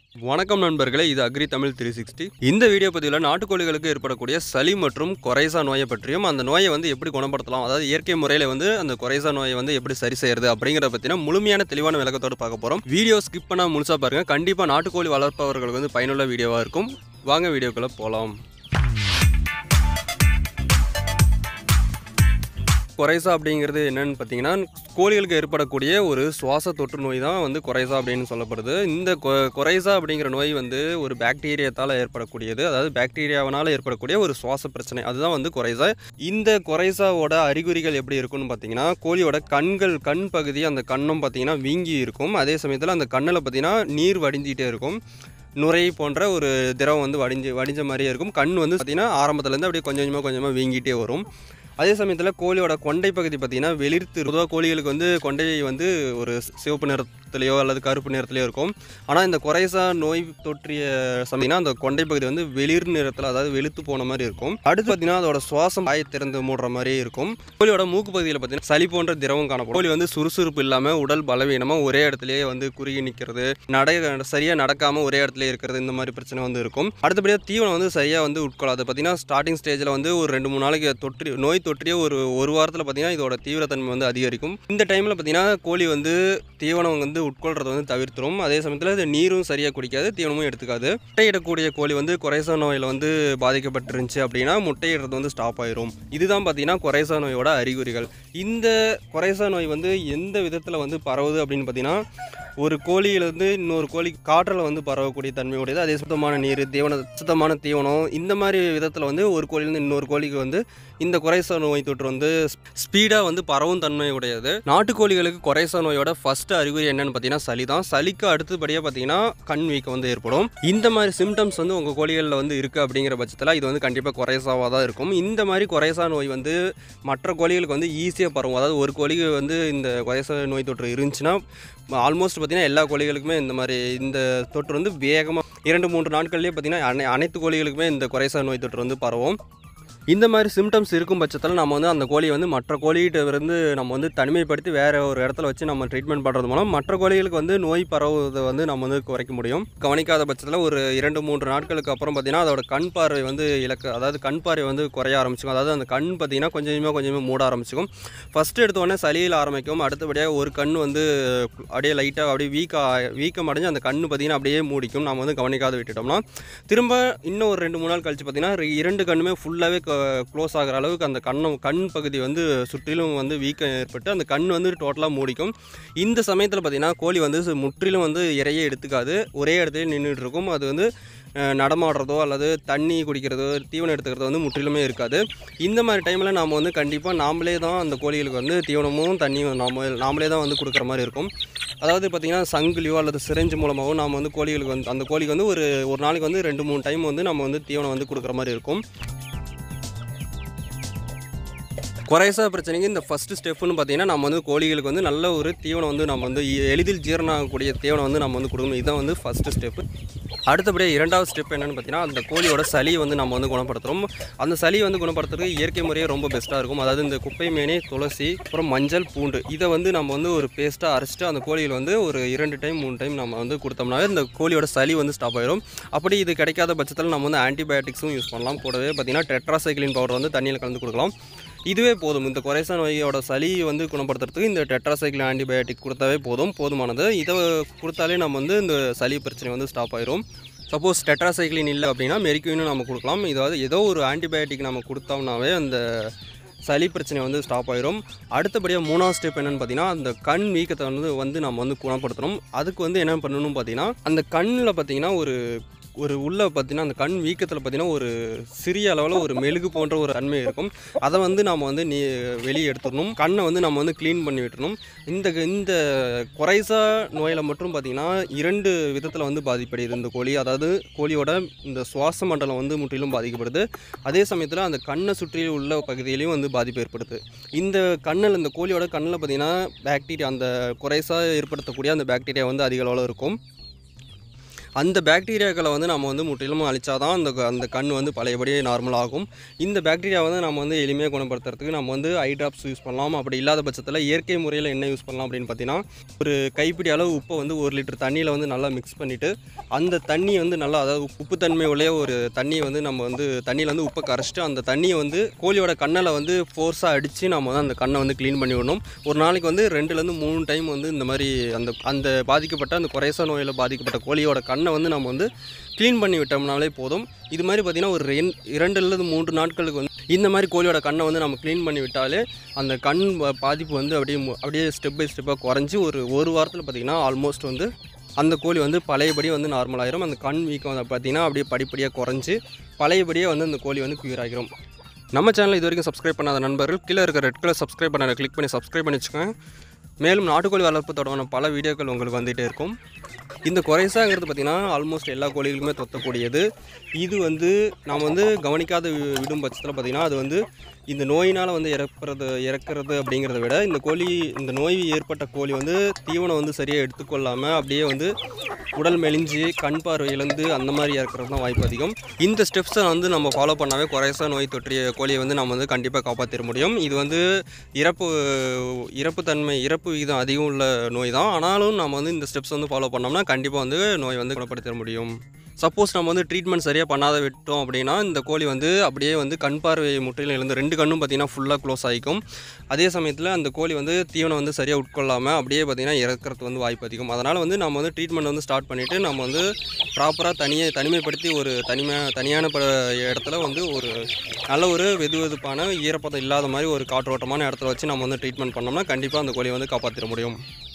வணக்கம் நண்பர்களே இது அக்ரி தமிழ் த்ரீ சிக்ஸ்டி இந்த வீடியோ பதிவில் நாட்டுக்கோழிகளுக்கு ஏற்படக்கூடிய சளி மற்றும் கொரைசா நோயை பற்றியும் அந்த நோயை வந்து எப்படி குணப்படுத்தலாம் அதாவது இயற்கை முறையில் வந்து அந்த கொரைசா நோயை வந்து எப்படி சரி செய்யறது அப்படிங்கிறத பற்றின முழுமையான தெளிவான விளக்கத்தோடு பார்க்க போகிறோம் வீடியோ ஸ்கிப் பண்ணால் முழுசாக பாருங்கள் கண்டிப்பாக நாட்டுக்கோழி வளர்ப்பவர்களுக்கு வந்து பயனுள்ள வீடியோவாக இருக்கும் வாங்க வீடியோக்குள்ளே போகலாம் கொரைசா அப்படிங்கிறது என்னன்னு பார்த்தீங்கன்னா கோழிகளுக்கு ஏற்படக்கூடிய ஒரு சுவாச தொற்று நோய் தான் வந்து கொரைசா அப்படின்னு சொல்லப்படுது இந்த கொ- கொரைசா அப்படிங்கிற நோய் வந்து ஒரு பாக்டீரியாத்தால் ஏற்படக்கூடியது அதாவது பாக்டீரியாவினால் ஏற்படக்கூடிய ஒரு சுவாச பிரச்சனை அதுதான் வந்து கொரைசா இந்த கொரைசாவோட அறிகுறிகள் எப்படி இருக்கும்னு பார்த்தீங்கன்னா கோழியோட கண்கள் கண் பகுதி அந்த கண்ணும் பார்த்தீங்கன்னா வீங்கி இருக்கும் அதே சமயத்தில் அந்த கண்ணில் பார்த்தீங்கன்னா நீர் வடிஞ்சிட்டே இருக்கும் நுரை போன்ற ஒரு திரவம் வந்து வடிஞ்சு வடிஞ்ச மாதிரியே இருக்கும் கண் வந்து பார்த்தீங்கன்னா ஆரம்பத்துலேருந்து அப்படியே கொஞ்சம் கொஞ்சமாக கொஞ்சமாக வீங்கிட்டே வரும் அதே சமயத்தில் கோழியோட கொண்டை பகுதி பார்த்தீங்கன்னா வெளிர்த்து பொதுவாக கோழிகளுக்கு வந்து கொண்டை வந்து ஒரு சிவப்பு நிறத்துலையோ அல்லது கருப்பு நிறத்துலையோ இருக்கும் ஆனால் இந்த கொரைசா நோய் தொற்றிய சமயம்னா அந்த கொண்டை பகுதி வந்து வெளிர் நிறத்தில் அதாவது வெளுத்து போன மாதிரி இருக்கும் அடுத்து பார்த்தீங்கன்னா அதோட சுவாசம் வாயை திறந்து மூடுற மாதிரி இருக்கும் கோழியோட மூக்கு பகுதியில் பார்த்தீங்கன்னா சளி போன்ற திரவம் காணப்படும் கோழி வந்து சுறுசுறுப்பு இல்லாமல் உடல் பலவீனமாக ஒரே இடத்துலயே வந்து குறுகி நிற்கிறது நடை சரியாக நடக்காமல் ஒரே இடத்துல இருக்கிறது இந்த மாதிரி பிரச்சனை வந்து இருக்கும் அடுத்தபடியாக தீவனம் வந்து சரியாக வந்து உட்கொள்ளாது பார்த்தீங்கன்னா ஸ்டார்டிங் ஸ்டேஜில் வந்து ஒரு ரெண்டு மூணு நாளைக்கு தொற்று நோய் தொற்றிய ஒரு ஒரு வாரத்தில் பார்த்தீங்கன்னா இதோட தீவிரத்தன்மை வந்து அதிகரிக்கும் இந்த டைமில் பார்த்தீங்கன்னா கோழி வந்து தீவனம் வந்து உட்கொள்றதை வந்து தவிர்த்துரும் அதே சமயத்தில் இது நீரும் சரியாக குடிக்காது தீவனமும் எடுத்துக்காது முட்டையிடக்கூடிய கோழி வந்து குறைசா நோயில் வந்து பாதிக்கப்பட்டிருந்துச்சு அப்படின்னா முட்டையிடுறது வந்து ஸ்டாப் ஆயிரும் இதுதான் பார்த்தீங்கன்னா குறைசா நோயோட அறிகுறிகள் இந்த குறைசா நோய் வந்து எந்த விதத்தில் வந்து பரவுது அப்படின்னு பார்த்தீங்கன்னா ஒரு கோழியிலேருந்து இன்னொரு கோழி காற்றில் வந்து பரவக்கூடிய தன்மையுடையது அதே சுத்தமான நீர் தீவன சுத்தமான தீவனம் இந்த மாதிரி விதத்தில் வந்து ஒரு கோழியிலேருந்து இன்னொரு கோழிக்கு வந்து இந்த குறைசா நோய் தொற்று வந்து ஸ்பீடாக வந்து பரவும் தன்மை உடையது நாட்டுக்கோழிகளுக்கு குறைசா நோயோட ஃபர்ஸ்ட் அறிகுறி என்னன்னு பார்த்தீங்கன்னா சளி தான் சளிக்கு அடுத்தபடியாக பார்த்தீங்கன்னா கண் வீக்கம் வந்து ஏற்படும் இந்த மாதிரி சிம்டம்ஸ் வந்து உங்கள் கோழிகளில் வந்து இருக்குது அப்படிங்கிற பட்சத்தில் இது வந்து கண்டிப்பாக குறைசாவாக தான் இருக்கும் இந்த மாதிரி குறைசா நோய் வந்து மற்ற கோழிகளுக்கு வந்து ஈஸியாக பரவும் அதாவது ஒரு கோழிக்கு வந்து இந்த குறைசா நோய் தொற்று இருந்துச்சுன்னா ஆல்மோஸ்ட் பார்த்தீங்கன்னா எல்லா கோழிகளுக்குமே இந்த மாதிரி இந்த தொற்று வந்து வேகமாக இரண்டு மூன்று நாட்கள்லேயே பார்த்தீங்கன்னா அனை அனைத்து கோழிகளுக்குமே இந்த குறைசா நோய் தொற்று வந்து பரவும் இந்த மாதிரி சிம்டம்ஸ் இருக்கும் பட்சத்தில் நம்ம வந்து அந்த கோழியை வந்து மற்ற கோழிகிட்ட இருந்து நம்ம வந்து தனிமைப்படுத்தி வேறு ஒரு இடத்துல வச்சு நம்ம ட்ரீட்மெண்ட் பண்ணுறது மூலம் மற்ற கோழிகளுக்கு வந்து நோய் பரவுவதை வந்து நம்ம வந்து குறைக்க முடியும் கவனிக்காத பட்சத்தில் ஒரு இரண்டு மூன்று நாட்களுக்கு அப்புறம் பார்த்தீங்கன்னா அதோட கண் பார்வை வந்து இலக்கு அதாவது கண் பார்வை வந்து குறைய ஆரம்பிச்சிக்கும் அதாவது அந்த கண் பார்த்தீங்கன்னா கொஞ்சம் கொஞ்சமாக கொஞ்சமாக மூட ஆரம்பிச்சிக்கும் ஃபஸ்ட்டு எடுத்த உடனே சளியில் ஆரம்பிக்கும் அடுத்தபடியாக ஒரு கண் வந்து அப்படியே லைட்டாக அப்படியே வீக்கா வீக்கம் அடைஞ்சு அந்த கண் பார்த்தீங்கன்னா அப்படியே மூடிக்கும் நம்ம வந்து கவனிக்காத விட்டுட்டோம்னா திரும்ப இன்னும் ஒரு ரெண்டு மூணு நாள் கழிச்சு பார்த்தீங்கன்னா ரெ- இரண்டு கண்ணுமே ஃபுல்லாகவே க்ளோஸ் ஆகிற அளவுக்கு அந்த கண்ணம் கண் பகுதி வந்து சுற்றிலும் வந்து வீக்கம் ஏற்பட்டு அந்த கண் வந்து டோட்டலாக மூடிக்கும் இந்த சமயத்தில் பார்த்தீங்கன்னா கோழி வந்து சு- முற்றிலும் வந்து இறையே எடுத்துக்காது ஒரே இடத்துல நின்றுட்டு இருக்கும் அது வந்து அஹ், நடமாடுறதோ அல்லது தண்ணி குடிக்கிறதோ தீவனம் எடுத்துக்கிறதோ வந்து முற்றிலுமே இருக்காது இந்த மாதிரி டைமில் நாம் வந்து கண்டிப்பாக நாமளே தான் அந்த கோழிகளுக்கு வந்து தீவனமும் தண்ணியும் நாம நாமளே தான் வந்து கொடுக்குற மாதிரி இருக்கும் அதாவது பார்த்திங்கன்னா சங்கிலியோ அல்லது சிரஞ்சு மூலமாகவோ நாம் வந்து கோழிகளுக்கு வந்து அந்த கோழிக்கு வந்து ஒரு ஒரு நாளைக்கு வந்து ரெண்டு மூணு டைம் வந்து நம்ம வந்து தீவனம் வந்து கொடுக்குற மாதிரி இருக்கும் குறைசா பிரச்சனைக்கு இந்த ஃபஸ்ட்டு ஸ்டெப்புன்னு பார்த்தீங்கன்னா நம்ம வந்து கோழிகளுக்கு வந்து நல்ல ஒரு தீவனம் வந்து நம்ம வந்து எ- எளிதில் ஜீரணம் ஆகக்கூடிய தீவனம் வந்து நம்ம வந்து கொடுக்கணும் இதுதான் வந்து ஃபஸ்ட்டு ஸ்டெப்பு அடுத்தபடியாக இரண்டாவது ஸ்டெப் என்னன்னு பார்த்தீங்கன்னா அந்த கோழியோட சளியை வந்து நம்ம வந்து குணப்படுத்துகிறோம் அந்த சளியை வந்து குணப்படுத்துறதுக்கு இயற்கை முறையே ரொம்ப பெஸ்ட்டாக இருக்கும் அதாவது இந்த குப்பை மேனி துளசி அப்புறம் மஞ்சள் பூண்டு இதை வந்து நம்ம வந்து ஒரு பேஸ்ட்டாக அரைச்சிட்டு அந்த கோழியில் வந்து ஒரு இரண்டு டைம் மூணு டைம் நம்ம வந்து கொடுத்தோம்னாவே இந்த கோழியோட சளி வந்து ஸ்டாப் ஆயிரும் அப்படி இது கிடைக்காத பட்சத்தில் நம்ம வந்து ஆன்டிபயோட்டிக்ஸும் யூஸ் பண்ணலாம் கூடவே பார்த்தீங்கன்னா டெட்ராசைக்ளின் பவுடர் வந்து தண்ணியில் கலந்து கொடுக்கலாம் இதுவே போதும் இந்த குறைசா நோயோட சளி வந்து குணப்படுத்துறதுக்கு இந்த டெட்ராசைக்ளின் ஆன்டிபயோட்டிக் கொடுத்தாவே போதும் போதுமானது இதை கொடுத்தாலே நம்ம வந்து இந்த சளி பிரச்சனை வந்து ஸ்டாப் ஆயிரும் சப்போஸ் டெட்ராசைக்ளின் இல்லை அப்படின்னா மெரிக்யூனும் நம்ம கொடுக்கலாம் இதாவது ஏதோ ஒரு ஆன்டிபயோட்டிக் நம்ம கொடுத்தோம்னாவே அந்த சளி பிரச்சனை வந்து ஸ்டாப் ஆயிரும் அடுத்தபடியாக மூணாவது ஸ்டெப் என்னன்னு பார்த்தீங்கன்னா அந்த கண் வீக்கத்தை வந்து வந்து நம்ம வந்து குணப்படுத்தணும் அதுக்கு வந்து என்ன பண்ணணும் பார்த்தீங்கன்னா அந்த கண்ணில் பார்த்தீங்கன்னா ஒரு ஒரு உள்ள பார்த்தீங்கன்னா அந்த கண் வீக்கத்தில் பார்த்தீங்கன்னா ஒரு சிறிய அளவில் ஒரு மெழுகு போன்ற ஒரு தன்மை இருக்கும் அதை வந்து நம்ம வந்து நீ வெளியே எடுத்துடணும் கண்ணை வந்து நம்ம வந்து க்ளீன் பண்ணி விட்டுறணும் இந்த இந்த குறைசா நோயில் மட்டும் பார்த்தீங்கன்னா இரண்டு விதத்தில் வந்து பாதிப்படையுது இந்த கோழி அதாவது கோழியோட இந்த சுவாச மண்டலம் வந்து முற்றிலும் பாதிக்கப்படுது அதே சமயத்தில் அந்த கண்ணை சுற்றி உள்ள பகுதியிலையும் வந்து பாதிப்பு ஏற்படுது இந்த கண்ணில் இந்த கோழியோட கண்ணில் பார்த்தீங்கன்னா பாக்டீரியா அந்த குறைசா ஏற்படுத்தக்கூடிய அந்த பாக்டீரியா வந்து அதிக அளவில் இருக்கும் அந்த பாக்டீரியாக்களை வந்து நம்ம வந்து முற்றிலும் அழிச்சாதான் அந்த அந்த கண் வந்து பழையபடி நார்மல் ஆகும் இந்த பாக்டீரியா வந்து நம்ம வந்து எளிமையாக குணப்படுத்துறதுக்கு நம்ம வந்து ஐ ட்ராப்ஸ் யூஸ் பண்ணலாம் அப்படி இல்லாத பட்சத்தில் இயற்கை முறையில் என்ன யூஸ் பண்ணலாம் அப்படின்னு பார்த்தீங்கன்னா ஒரு கைப்பிடி அளவு உப்பை வந்து ஒரு லிட்டர் தண்ணியில் வந்து நல்லா மிக்ஸ் பண்ணிவிட்டு அந்த தண்ணி வந்து நல்லா அதாவது உப்புத்தன்மை உள்ள ஒரு தண்ணியை வந்து நம்ம வந்து தண்ணியில் வந்து உப்பை கரைச்சிட்டு அந்த தண்ணியை வந்து கோழியோட கண்ணில் வந்து ஃபோர்ஸாக அடித்து நம்ம வந்து அந்த கண்ணை வந்து க்ளீன் பண்ணி விடணும் ஒரு நாளைக்கு வந்து ரெண்டுலேருந்து மூணு டைம் வந்து இந்த மாதிரி அந்த அந்த பாதிக்கப்பட்ட அந்த குறைசா நோயில் பாதிக்கப்பட்ட கோழியோட கண்ணை வந்து நம்ம வந்து க்ளீன் பண்ணி விட்டோம்னாலே போதும் இது மாதிரி பார்த்திங்கன்னா ஒரு ரெண் இரண்டுலேருந்து மூன்று நாட்களுக்கு வந்து இந்த மாதிரி கோழியோட கண்ணை வந்து நம்ம க்ளீன் பண்ணி விட்டாலே அந்த கண் பா- பாதிப்பு வந்து அப்படியே மு- அப்படியே ஸ்டெப் பை ஸ்டெப்பாக குறைஞ்சி ஒரு ஒரு வாரத்தில் பார்த்திங்கன்னா ஆல்மோஸ்ட் வந்து அந்த கோழி வந்து பழையபடி வந்து நார்மல் ஆயிரும் அந்த கண் வீக்கம் வந்து பார்த்திங்கன்னா அப்படியே படிப்படியாக குறைஞ்சி பழையபடியே வந்து அந்த கோழி வந்து குயிர் ஆகிரும் நம்ம சேனல் இது வரைக்கும் சப்ஸ்கிரைப் பண்ணாத நண்பர்கள் கீழே இருக்க ரெட் கலர் சப்ஸ்கிரைப் பண்ண கிளிக் பண்ணி சப்ஸ்கிரைப் பண்ணி வச்சுக்கோங்க மேலும் நாட்டுக்கோழி வளர்ப்பு தொடர்பான பல வீடியோக்கள் உங்களுக்கு வந்துகிட்டே இருக்கும் இந்த குறைசாங்கிறது பார்த்திங்கன்னா ஆல்மோஸ்ட் எல்லா கோழிகளுக்குமே தொத்தக்கூடியது இது வந்து நாம் வந்து கவனிக்காத வி- விடும் பட்சத்தில் பார்த்திங்கன்னா அது வந்து இந்த நோயினால் வந்து இறப்புறது இறக்குறது அப்படிங்கிறத விட இந்த கோழி இந்த நோய் ஏற்பட்ட கோழி வந்து தீவனம் வந்து சரியாக எடுத்துக்கொள்ளாமல் அப்படியே வந்து உடல் மெலிஞ்சு கண் பார்வை இழந்து அந்த மாதிரி இறக்குறது தான் வாய்ப்பு அதிகம் இந்த ஸ்டெப்ஸை வந்து நம்ம ஃபாலோ பண்ணாவே குறைசா நோய் தொற்றிய கோழியை வந்து நம்ம வந்து கண்டிப்பாக காப்பாற்றிட முடியும் இது வந்து இறப்பு இறப்பு தன்மை இறப்பு விகிதம் அதிகம் உள்ள நோய் தான் ஆனாலும் நம்ம வந்து இந்த ஸ்டெப்ஸ் வந்து ஃபாலோ பண்ணோம்னா கண்டிப்பாக வந்து நோய் வந்து குணப்படுத்திட முடியும் சப்போஸ் நம்ம வந்து ட்ரீட்மெண்ட் சரியாக பண்ணாத விட்டோம் அப்படின்னா இந்த கோழி வந்து அப்படியே வந்து கண் பார்வை முற்றிலும் இழந்து ரெண்டு கண்ணும் பார்த்திங்கன்னா ஃபுல்லாக க்ளோஸ் ஆகிக்கும் அதே சமயத்தில் அந்த கோழி வந்து தீவனம் வந்து சரியாக உட்கொள்ளாமல் அப்படியே பார்த்திங்கன்னா இறக்கிறது வந்து வாய்ப்பு அதிகம் அதனால் வந்து நம்ம வந்து ட்ரீட்மெண்ட் வந்து ஸ்டார்ட் பண்ணிவிட்டு நம்ம வந்து ப்ராப்பராக தனியை தனிமைப்படுத்தி ஒரு தனிமை தனியான ப இடத்துல வந்து ஒரு நல்ல ஒரு வெது வெதுப்பான ஈரப்பதம் இல்லாத மாதிரி ஒரு காற்றோட்டமான இடத்துல வச்சு நம்ம வந்து ட்ரீட்மெண்ட் பண்ணோம்னா கண்டிப்பாக அந்த கோழியை வந்து காப்பாற்றிட முடியும்